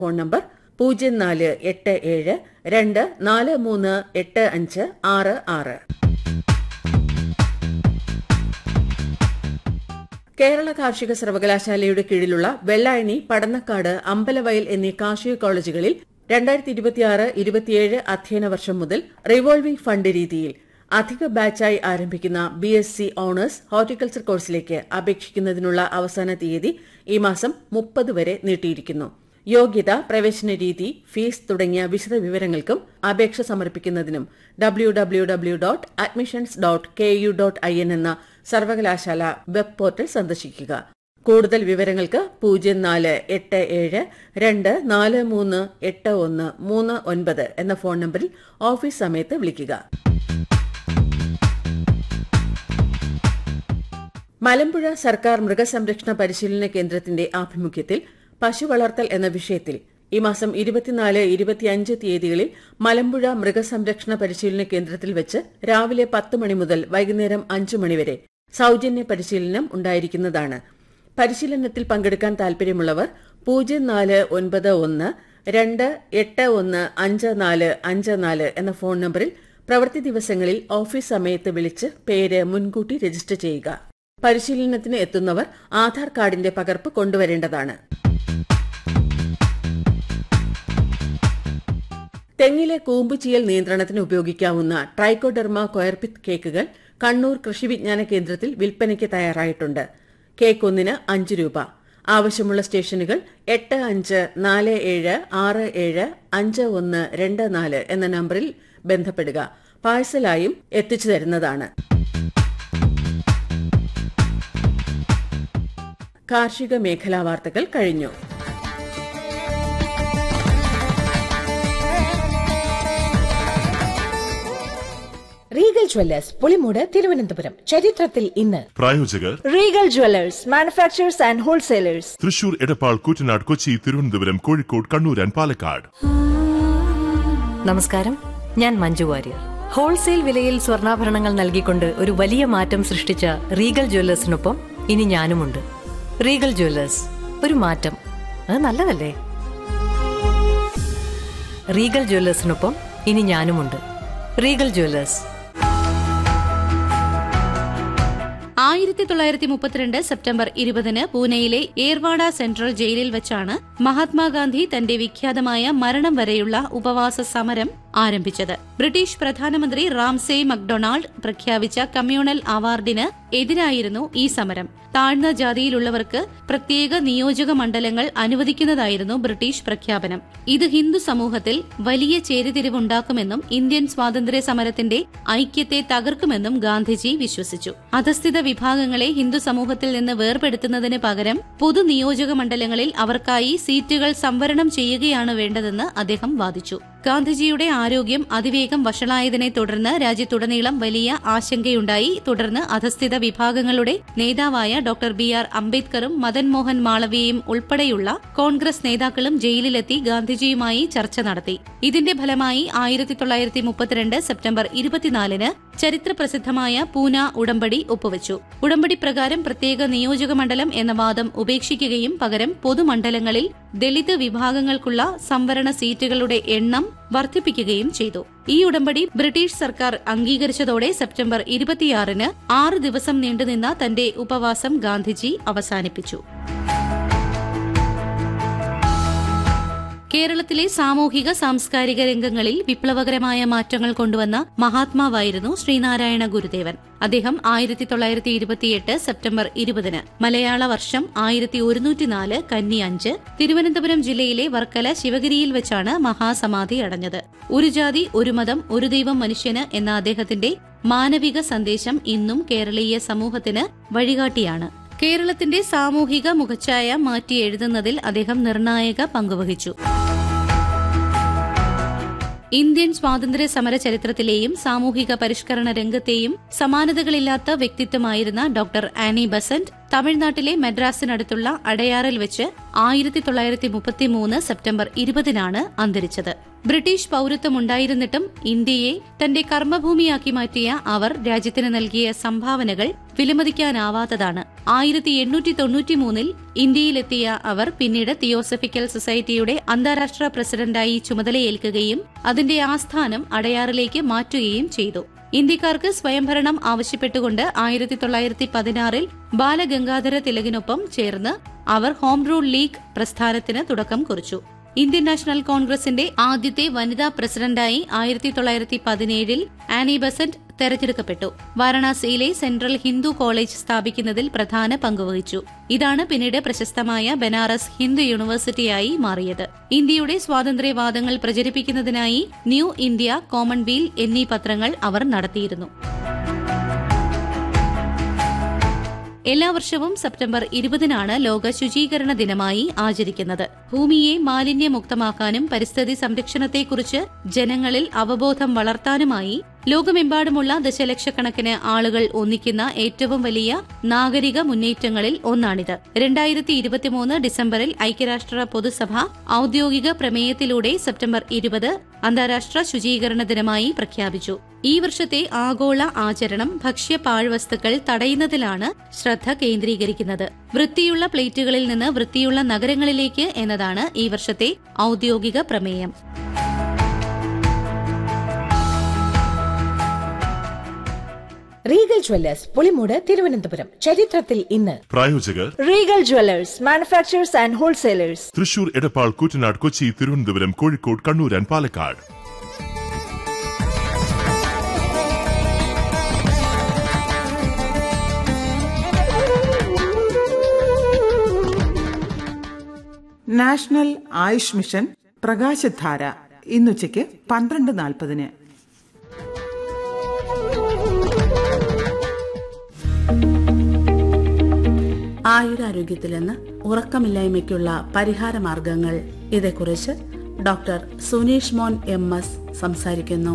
Phone number പൂജ്യം നാല് എട്ട് ഏഴ് രണ്ട് നാല് മൂന്ന് എട്ട് അഞ്ച് ആറ് ആറ് കേരള കാർഷിക സർവകലാശാലയുടെ കീഴിലുള്ള വെള്ളായണി പടന്നക്കാട് അമ്പലവയൽ എന്നീ കാർഷിക കോളേജുകളിൽ രണ്ടായിരത്തി ഇരുപത്തിയാറ് ഇരുപത്തിയേഴ് അധ്യയന വർഷം മുതൽ റിവോൾവിംഗ് ഫണ്ട് രീതിയിൽ അധിക ബാച്ചായി ആരംഭിക്കുന്ന B S C honours horticulture കോഴ്സിലേക്ക് അപേക്ഷിക്കുന്നതിനുള്ള അവസാന തീയതി ഈ മാസം മുപ്പത് വരെ നീട്ടിയിരിക്കുന്നു യോഗ്യത പ്രവേശന രീതി ഫീസ് തുടങ്ങിയ വിശദ വിവരങ്ങൾക്കും അപേക്ഷ സമർപ്പിക്കുന്നതിനും W W W dot admissions dot K U dot I N എന്ന സർവകലാശാല വെബ് പോർട്ടൽ സന്ദർശിക്കുക കൂടുതൽ വിവരങ്ങൾക്ക് പൂജ്യം നാല് എട്ട് ഏഴ് രണ്ട് നാല് മൂന്ന് എട്ട് ഒന്ന് മൂന്ന് ഒൻപത് എന്ന ഫോൺ നമ്പറിൽ ഓഫീസ് സമയത്ത് വിളിക്കുക മലമ്പുഴ സർക്കാർ മൃഗസംരക്ഷണ പരിശീലന കേന്ദ്രത്തിന്റെ ആഭിമുഖ്യത്തിൽ പശു വളർത്തൽ എന്ന വിഷയത്തിൽ ഈ മാസം ഇരുപത്തിനാല് ഇരുപത്തിയഞ്ച് തീയതികളിൽ മലമ്പുഴ മൃഗസംരക്ഷണ പരിശീലന കേന്ദ്രത്തിൽ വെച്ച് രാവിലെ പത്ത് മണി മുതൽ വൈകുന്നേരം അഞ്ചു മണിവരെ സൌജന്യ പരിശീലനം ഉണ്ടായിരിക്കുന്നതാണ് പരിശീലനത്തിൽ പങ്കെടുക്കാൻ താൽപര്യമുള്ളവർ പൂജ്യം നാല് ഒൻപത് ഒന്ന് രണ്ട് എട്ട് ഒന്ന് അഞ്ച് നാല് അഞ്ച് നാല് എന്ന ഫോൺ നമ്പറിൽ പ്രവൃത്തി ദിവസങ്ങളിൽ ഓഫീസ് സമയത്ത് വിളിച്ച് പേര് മുൻകൂട്ടി രജിസ്റ്റർ ചെയ്യുക പരിശീലനത്തിന് എത്തുന്നവർ ആധാർ കാർഡിന്റെ പകർപ്പ് കൊണ്ടുവരേണ്ടതാണ് തെങ്ങിലെ കൂമ്പുചീയൽ നിയന്ത്രണത്തിന് ഉപയോഗിക്കാവുന്ന ട്രൈക്കോഡെർമ കൊയർപിത്ത് കേക്കുകൾ കണ്ണൂർ കൃഷി വിജ്ഞാന കേന്ദ്രത്തിൽ വിൽപ്പനയ്ക്ക് തയ്യാറായിട്ടുണ്ട് കേക്ക് ഒന്നിന് അഞ്ച് രൂപ ആവശ്യമുള്ള സ്റ്റേഷനുകൾ എട്ട് അഞ്ച് നാല് ഏഴ് ആറ് ഏഴ് അഞ്ച് ഒന്ന് രണ്ട് നാല് എന്ന നമ്പറിൽ ബന്ധപ്പെടുക പാഴ്സലായും എത്തിച്ചു തരുന്നതാണ് കാർഷിക മേഖലാ വാർത്തകൾ കഴിഞ്ഞു റീഗൽ ജ്വല്ലേഴ്സ് പുളിമൂട് തിരുവനന്തപുരം ചരിത്രത്തിൽ ഇന്ന് പ്രായോജകർ Regal Jewellers manufacturers and wholesalers Thrissur Edappal Koottanad Kochi Thiruvananthapuram Kozhikode Kannur and Palakkad നമസ്കാരം ഞാൻ മഞ്ജു വാര്യർ ഹോൾസെയിൽ വിലയിൽ സ്വർണ്ണാഭരണങ്ങൾ നൽകിക്കൊണ്ട് ഒരു വലിയ മാറ്റം സൃഷ്ടിച്ച റീഗൽ ജ്വല്ലേഴ്സിനൊപ്പം ഇനി ഞാനുമുണ്ട് റീഗൽ ജ്വല്ലേഴ്സ് ഒരു മാറ്റം അത് നല്ലതല്ലേ റീഗൽ ജ്വല്ലേഴ്സിനൊപ്പം ഇനി ഞാനുമുണ്ട് റീഗൽ ജ്വല്ലേഴ്സ് ആയിരത്തി തൊള്ളായിരത്തി മുപ്പത്തിരണ്ട് സെപ്റ്റംബർ ഇരുപതിന് പൂനെയിലെ ഏർവാഡ സെൻട്രൽ ജയിലിൽ വെച്ചാണ് മഹാത്മാഗാന്ധി തന്റെ വിഖ്യാതമായ മരണം വരെയുള്ള ഉപവാസ സമരം ആരംഭിച്ചത് ബ്രിട്ടീഷ് പ്രധാനമന്ത്രി റാംസെ മക്ഡൊണാൾഡ് പ്രഖ്യാപിച്ച കമ്മ്യൂണൽ അവാർഡിന് എതിരായിരുന്നു ഈ സമരം താഴ്ന്ന ജാതിയിലുള്ളവർക്ക് പ്രത്യേക നിയോജക മണ്ഡലങ്ങൾ അനുവദിക്കുന്നതായിരുന്നു ബ്രിട്ടീഷ് പ്രഖ്യാപനം ഇത് ഹിന്ദു സമൂഹത്തിൽ വലിയ ചേരിതിരിവുണ്ടാക്കുമെന്നും ഇന്ത്യൻ സ്വാതന്ത്ര്യ സമരത്തിന്റെ ഐക്യത്തെ തകർക്കുമെന്നും ഗാന്ധിജി വിശ്വസിച്ചു അധസ്ഥിത വിഭാഗങ്ങളെ ഹിന്ദു സമൂഹത്തിൽ നിന്ന് വേർപെടുത്തുന്നതിന് പകരം പൊതു നിയോജക മണ്ഡലങ്ങളിൽ അവർക്കായി സീറ്റുകൾ സംവരണം ചെയ്യുകയാണ് വേണ്ടതെന്ന് അദ്ദേഹം വാദിച്ചു ഗാന്ധിജിയുടെ ആരോഗ്യം അതിവേഗം വഷളായതിനെ തുടർന്ന് രാജ്യത്തുടനീളം വലിയ ആശങ്കയുണ്ടായി തുടർന്ന് അധസ്ഥിത വിഭാഗങ്ങളുടെ നേതാവായ ഡോക്ടർ ബി ആർ അംബേദ്കറും മദൻ മോഹൻ മാളവ്യയും ഉൾപ്പെടെയുള്ള കോൺഗ്രസ് നേതാക്കളും ജയിലിലെത്തി ഗാന്ധിജിയുമായി ചർച്ച നടത്തി ഇതിന്റെ ഫലമായി ആയിരത്തി തൊള്ളായിരത്തി മുപ്പത്തിരണ്ട് സെപ്റ്റംബർ ഇരുപത്തിനാലിന് ചരിത്രപ്രസിദ്ധമായ പൂന ഉടമ്പടി ഒപ്പുവച്ചു ഉടമ്പടി പ്രകാരം പ്രത്യേക നിയോജക മണ്ഡലം എന്ന വാദം ഉപേക്ഷിക്കുകയും പകരം പൊതുമണ്ഡലങ്ങളിൽ ദളിത് വിഭാഗങ്ങൾക്കുള്ള സംവരണ സീറ്റുകളുടെ എണ്ണം വർദ്ധിപ്പിക്കുകയും ചെയ്തു ഈ ഉടമ്പടി ബ്രിട്ടീഷ് സർക്കാർ അംഗീകരിച്ചതോടെ സെപ്റ്റംബർ ഇരുപത്തിയാറിന് ആറ് ദിവസം നീണ്ടുനിന്ന തന്റെ ഉപവാസം ഗാന്ധിജി അവസാനിപ്പിച്ചു കേരളത്തിലെ സാമൂഹിക സാംസ്കാരിക രംഗങ്ങളിൽ വിപ്ലവകരമായ മാറ്റങ്ങൾ കൊണ്ടുവന്ന മഹാത്മാവായിരുന്നു ശ്രീനാരായണ ഗുരുദേവൻ അദ്ദേഹം ആയിരത്തി തൊള്ളായിരത്തി ഇരുപത്തിയെട്ട് സെപ്റ്റംബർ ഇരുപതിന് മലയാള വർഷം ആയിരത്തി ഒരുന്നൂറ്റിനാല് കന്നി അഞ്ച് തിരുവനന്തപുരം ജില്ലയിലെ വർക്കല ശിവഗിരിയിൽ വെച്ചാണ് മഹാസമാധി അടഞ്ഞത് ഒരു ജാതി ഒരു മതം ഒരു ദൈവം മനുഷ്യന് എന്ന അദ്ദേഹത്തിന്റെ മാനവിക സന്ദേശം ഇന്നും കേരളീയ സമൂഹത്തിന് വഴികാട്ടിയാണ് കേരളത്തിന്റെ സാമൂഹിക മുഖച്ഛായ മാറ്റി എഴുതുന്നതിൽ അദ്ദേഹം നിർണായക പങ്കുവഹിച്ചു ഇന്ത്യൻ സ്വാതന്ത്ര്യ സമര ചരിത്രത്തിലെയും സാമൂഹിക പരിഷ്കരണ രംഗത്തെയും സമാനതകളില്ലാത്ത വ്യക്തിത്വമായിരുന്ന ഡോക്ടർ ആനി ബസന്റ് തമിഴ്നാട്ടിലെ മദ്രാസിനടുത്തുള്ള അടയാറിൽ വെച്ച് ആയിരത്തി തൊള്ളായിരത്തി മുപ്പത്തിമൂന്ന് സെപ്റ്റംബർ ഇരുപതിനാണ് അന്തരിച്ചത് ബ്രിട്ടീഷ് പൌരത്വമുണ്ടായിരുന്നിട്ടും ഇന്ത്യയെ തന്റെ കർമ്മഭൂമിയാക്കി മാറ്റിയ അവർ രാജ്യത്തിന് നൽകിയ സംഭാവനകൾ വിലമതിക്കാനാവാത്തതാണ് ആയിരത്തി എണ്ണൂറ്റി തൊണ്ണൂറ്റിമൂന്നിൽ ഇന്ത്യയിലെത്തിയ അവർ പിന്നീട് തിയോസഫിക്കൽ സൊസൈറ്റിയുടെ അന്താരാഷ്ട്ര പ്രസിഡന്റായി ചുമതലയേൽക്കുകയും അതിന്റെ ആസ്ഥാനം അടയാറിലേക്ക് മാറ്റുകയും ചെയ്തു ഇന്ത്യക്കാർക്ക് സ്വയംഭരണം ആവശ്യപ്പെട്ടുകൊണ്ട് ആയിരത്തി തൊള്ളായിരത്തി പതിനാറിൽ ബാലഗംഗാധര തിലകിനൊപ്പം ചേർന്ന് അവർ ഹോം റൂൾ ലീഗ് പ്രസ്ഥാനത്തിന് തുടക്കം കുറിച്ചു ഇന്ത്യൻ നാഷണൽ കോൺഗ്രസിന്റെ ആദ്യത്തെ വനിതാ പ്രസിഡന്റായി ആയിരത്തി തൊള്ളായിരത്തി പതിനേഴിൽ ആനി ബസന്റ് തെരഞ്ഞെടുക്കപ്പെട്ടു വാരണാസിയിലെ സെൻട്രൽ ഹിന്ദു കോളേജ് സ്ഥാപിക്കുന്നതിൽ പ്രധാന പങ്കുവഹിച്ചു ഇതാണ് പിന്നീട് പ്രശസ്തമായ ബനാറസ് ഹിന്ദു യൂണിവേഴ്സിറ്റിയായി മാറിയത് ഇന്ത്യയുടെ സ്വാതന്ത്ര്യവാദങ്ങൾ പ്രചരിപ്പിക്കുന്നതിനായി ന്യൂ ഇന്ത്യ കോമൺവീൽ എന്നീ പത്രങ്ങൾ അവർ നടത്തിയിരുന്നു എല്ലാ വർഷവും സെപ്റ്റംബർ ഇരുപതിനാണ് ലോക ശുചീകരണ ദിനമായി ആചരിക്കുന്നത് ഭൂമിയെ മാലിന്യമുക്തമാക്കാനും പരിസ്ഥിതി സംരക്ഷണത്തെക്കുറിച്ച് ജനങ്ങളിൽ അവബോധം വളർത്താനുമായി ലോകമെമ്പാടുമുള്ള ദശലക്ഷക്കണക്കിന് ആളുകൾ ഒന്നിക്കുന്ന ഏറ്റവും വലിയ നാഗരിക മുന്നേറ്റങ്ങളിൽ ഒന്നാണിത് രണ്ടായിരത്തി ഇരുപത്തിമൂന്ന് ഡിസംബറിൽ ഐക്യരാഷ്ട്ര പൊതുസഭ ഔദ്യോഗിക പ്രമേയത്തിലൂടെ സെപ്റ്റംബർ ഇരുപത് അന്താരാഷ്ട്ര ശുചീകരണ ദിനമായി പ്രഖ്യാപിച്ചു ഈ വർഷത്തെ ആഗോള ആചരണം ഭക്ഷ്യ പാഴ്വസ്തുക്കൾ തടയുന്നതിലാണ് ശ്രദ്ധ കേന്ദ്രീകരിക്കുന്നത് വൃത്തിയുള്ള പ്ലേറ്റുകളിൽ നിന്ന് വൃത്തിയുള്ള നഗരങ്ങളിലേക്ക് എന്നതാണ് ഈ വർഷത്തെ ഔദ്യോഗിക പ്രമേയം റീഗൽ ജ്വല്ലേഴ്സ് പുളിമൂട് തിരുവനന്തപുരം ചരിത്രത്തിൽ ഇന്ന് പ്രായോജകർ Regal Jewelers, manufacturers and wholesalers. Thrissur Edappal Koottanad Kochi Thiruvananthapuram Kozhikode Kannur and Palakkad national Ayush mission പ്രകാശധാര ഇന്നുച്ചയ്ക്ക് പന്ത്രണ്ട് നാൽപ്പതിന് ആയുരാരോഗ്യത്തിൽ നിന്ന് ഉറക്കമില്ലായ്മയ്ക്കുള്ള പരിഹാര മാർഗങ്ങൾ ഇതേക്കുറിച്ച് ഡോക്ടർ സുനീഷ് മോൻ എം എസ് സംസാരിക്കുന്നു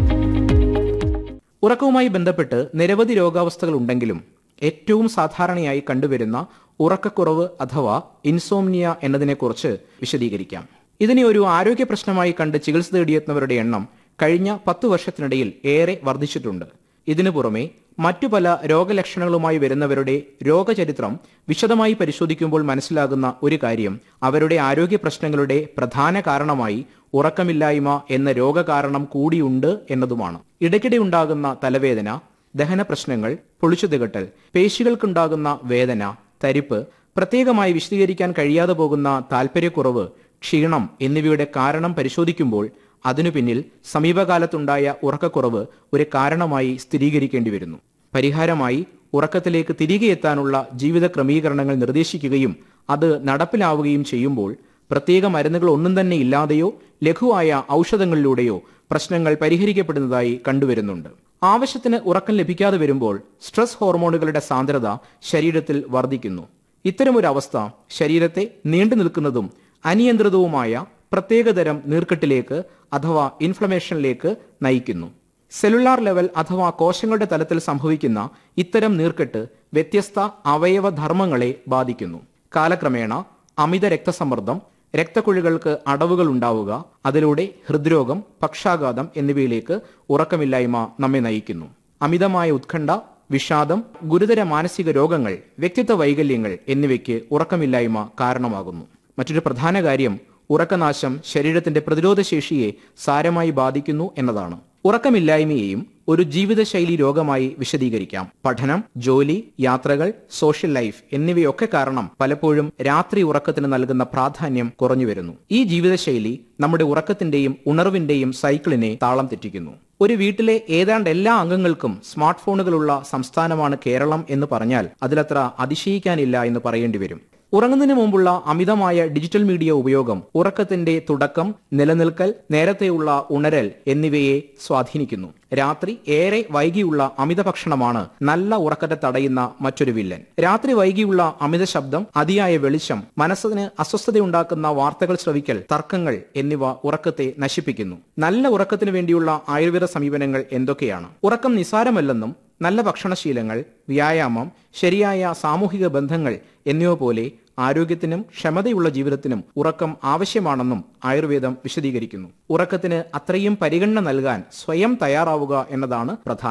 ഉറക്കവുമായി ബന്ധപ്പെട്ട് നിരവധി രോഗാവസ്ഥകൾ ഉണ്ടെങ്കിലും ഏറ്റവും സാധാരണയായി കണ്ടുവരുന്ന ഉറക്കക്കുറവ് അഥവാ ഇൻസോംനിയ എന്നതിനെക്കുറിച്ച് വിശദീകരിക്കാം ഇതിനെ ഒരു ആരോഗ്യ പ്രശ്നമായി കണ്ട് ചികിത്സ തേടിയെത്തുന്നവരുടെ എണ്ണം കഴിഞ്ഞ പത്തു വർഷത്തിനിടയിൽ ഏറെ വർദ്ധിച്ചിട്ടുണ്ട് ഇതിനു പുറമെ മറ്റു പല രോഗലക്ഷണങ്ങളുമായി വരുന്നവരുടെ രോഗചരിത്രം വിശദമായി പരിശോധിക്കുമ്പോൾ മനസ്സിലാകുന്ന ഒരു കാര്യം അവരുടെ ആരോഗ്യ പ്രശ്നങ്ങളുടെ പ്രധാന കാരണമായി ഉറക്കമില്ലായ്മ എന്ന രോഗകാരണം കൂടിയുണ്ട് എന്നതുമാണ് ഇടയ്ക്കിടെ ഉണ്ടാകുന്ന തലവേദന ദഹന പ്രശ്നങ്ങൾ പൊളിച്ചുതികട്ടൽ പേശികൾക്കുണ്ടാകുന്ന വേദന തരിപ്പ് പ്രത്യേകമായി വിശദീകരിക്കാൻ കഴിയാതെ പോകുന്ന താൽപ്പര്യക്കുറവ് ക്ഷീണം എന്നിവയുടെ കാരണം പരിശോധിക്കുമ്പോൾ അതിനു പിന്നിൽ സമീപകാലത്തുണ്ടായ ഉറക്കക്കുറവ് ഒരു കാരണമായി സ്ഥിരീകരിക്കേണ്ടി വരുന്നു പരിഹാരമായി ഉറക്കത്തിലേക്ക് തിരികെ എത്താനുള്ള ജീവിത ക്രമീകരണങ്ങൾ നിർദ്ദേശിക്കുകയും അത് നടപ്പിലാവുകയും ചെയ്യുമ്പോൾ പ്രത്യേക മരുന്നുകൾ ഒന്നും തന്നെ ഇല്ലാതെയോ ലഘുവായ ഔഷധങ്ങളിലൂടെയോ പ്രശ്നങ്ങൾ പരിഹരിക്കപ്പെടുന്നതായി കണ്ടുവരുന്നുണ്ട് ആവശ്യത്തിന് ഉറക്കം ലഭിക്കാതെ വരുമ്പോൾ സ്ട്രെസ് ഹോർമോണുകളുടെ സാന്ദ്രത ശരീരത്തിൽ വർദ്ധിക്കുന്നു ഇത്തരമൊരു അവസ്ഥ ശരീരത്തെ നീണ്ടു നിൽക്കുന്നതും അനിയന്ത്രിതവുമായ പ്രത്യേകതരം നീർക്കെട്ടിലേക്ക് അഥവാ ഇൻഫ്ലമേഷനിലേക്ക് നയിക്കുന്നു സെല്ലുലാർ ലെവൽ അഥവാ കോശങ്ങളുടെ തലത്തിൽ സംഭവിക്കുന്ന ഇത്തരം നീർക്കെട്ട് വ്യത്യസ്ത അവയവധർമ്മങ്ങളെ ബാധിക്കുന്നു കാലക്രമേണ അമിത രക്തസമ്മർദ്ദം രക്തക്കുഴികൾക്ക് അടവുകൾ ഉണ്ടാവുക അതിലൂടെ ഹൃദ്രോഗം പക്ഷാഘാതം എന്നിവയിലേക്ക് ഉറക്കമില്ലായ്മ നമ്മെ നയിക്കുന്നു അമിതമായ ഉത്കണ്ഠ വിഷാദം ഗുരുതര മാനസിക രോഗങ്ങൾ വ്യക്തിത്വ വൈകല്യങ്ങൾ എന്നിവയ്ക്ക് ഉറക്കമില്ലായ്മ കാരണമാകുന്നു മറ്റൊരു പ്രധാന കാര്യം ഉറക്കനാശം ശരീരത്തിന്റെ പ്രതിരോധശേഷിയെ സാരമായി ബാധിക്കുന്നു എന്നതാണ് ഉറക്കമില്ലായ്മയെയും ഒരു ജീവിതശൈലി രോഗമായി വിശദീകരിക്കാം പഠനം ജോലി യാത്രകൾ സോഷ്യൽ ലൈഫ് എന്നിവയൊക്കെ കാരണം പലപ്പോഴും രാത്രി ഉറക്കത്തിന് നൽകുന്ന പ്രാധാന്യം കുറഞ്ഞു വരുന്നു ഈ ജീവിതശൈലി നമ്മുടെ ഉറക്കത്തിന്റെയും ഉണർവിന്റെയും സൈക്കിളിനെ താളം തെറ്റിക്കുന്നു ഒരു വീട്ടിലെ ഏതാണ്ട് എല്ലാ അംഗങ്ങൾക്കും സ്മാർട്ട് ഫോണുകളുള്ള സംസ്ഥാനമാണ് കേരളം എന്ന് പറഞ്ഞാൽ അതിലത്ര അതിശയിക്കാനില്ല എന്ന് പറയേണ്ടി വരും ഉറങ്ങുന്നതിന് മുമ്പുള്ള അമിതമായ ഡിജിറ്റൽ മീഡിയ ഉപയോഗം ഉറക്കത്തിന്റെ തുടക്കം നിലനിൽക്കൽ നേരത്തെയുള്ള ഉണരൽ എന്നിവയെ സ്വാധീനിക്കുന്നു രാത്രി ഏറെ വൈകിയുള്ള അമിത ഭക്ഷണമാണ് നല്ല ഉറക്കത്തെ തടയുന്ന മറ്റൊരു വില്ലൻ രാത്രി വൈകിയുള്ള അമിത ശബ്ദം അതിയായ വെളിച്ചം മനസ്സിന് അസ്വസ്ഥതയുണ്ടാക്കുന്ന വാർത്തകൾ ശ്രവിക്കൽ തർക്കങ്ങൾ എന്നിവ ഉറക്കത്തെ നശിപ്പിക്കുന്നു നല്ല ഉറക്കത്തിനു വേണ്ടിയുള്ള ആയുർവേദ സമീപനങ്ങൾ എന്തൊക്കെയാണ് ഉറക്കം നിസാരമല്ലെന്നും നല്ല ഭക്ഷണശീലങ്ങൾ വ്യായാമം ശരിയായ സാമൂഹിക ബന്ധങ്ങൾ എന്നിവ പോലെ ആരോഗ്യത്തിനും ക്ഷമതയുള്ള ജീവിതത്തിനും ഉറക്കം ആവശ്യമാണെന്നും ആയുർവേദം വിശദീകരിക്കുന്നു ഉറക്കത്തിന് അത്രയും പരിഗണന നൽകാൻ സ്വയം തയ്യാറാവുക എന്നതാണ് പ്രധാനം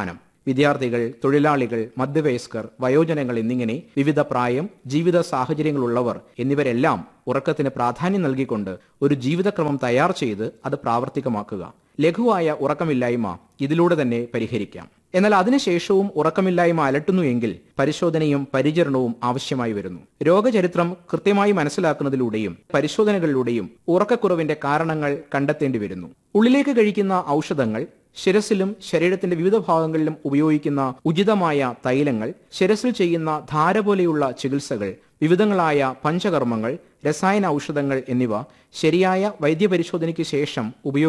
വിദ്യാർത്ഥികൾ തൊഴിലാളികൾ മധ്യവയസ്കർ വയോജനങ്ങൾ എന്നിങ്ങനെ വിവിധ പ്രായം ജീവിത സാഹചര്യങ്ങളുള്ളവർ എന്നിവരെല്ലാം ഉറക്കത്തിന് പ്രാധാന്യം നൽകിക്കൊണ്ട് ഒരു ജീവിതക്രമം തയ്യാർ ചെയ്ത് അത് പ്രാവർത്തികമാക്കുക ലഘുവായ ഉറക്കമില്ലായ്മ ഇതിലൂടെ തന്നെ പരിഹരിക്കാം എന്നാൽ അതിനുശേഷവും ഉറക്കമില്ലായ്മ അലട്ടുന്നു എങ്കിൽ പരിശോധനയും പരിചരണവും ആവശ്യമായി വരുന്നു രോഗചരിത്രം കൃത്യമായി മനസ്സിലാക്കുന്നതിലൂടെയും പരിശോധനകളിലൂടെയും ഉറക്കക്കുറവിന്റെ കാരണങ്ങൾ കണ്ടെത്തേണ്ടി വരുന്നു ഉള്ളിലേക്ക് കഴിക്കുന്ന ഔഷധങ്ങൾ ശിരസിലും ശരീരത്തിന്റെ വിവിധ ഭാഗങ്ങളിലും ഉപയോഗിക്കുന്ന ഉചിതമായ തൈലങ്ങൾ ശിരസിൽ ചെയ്യുന്ന ധാര പോലെയുള്ള ചികിത്സകൾ വിവിധങ്ങളായ പഞ്ചകർമ്മങ്ങൾ രസായന ഔഷധങ്ങൾ എന്നിവ ശരിയായ വൈദ്യപരിശോധനയ്ക്ക് ശേഷം ഉപയോഗ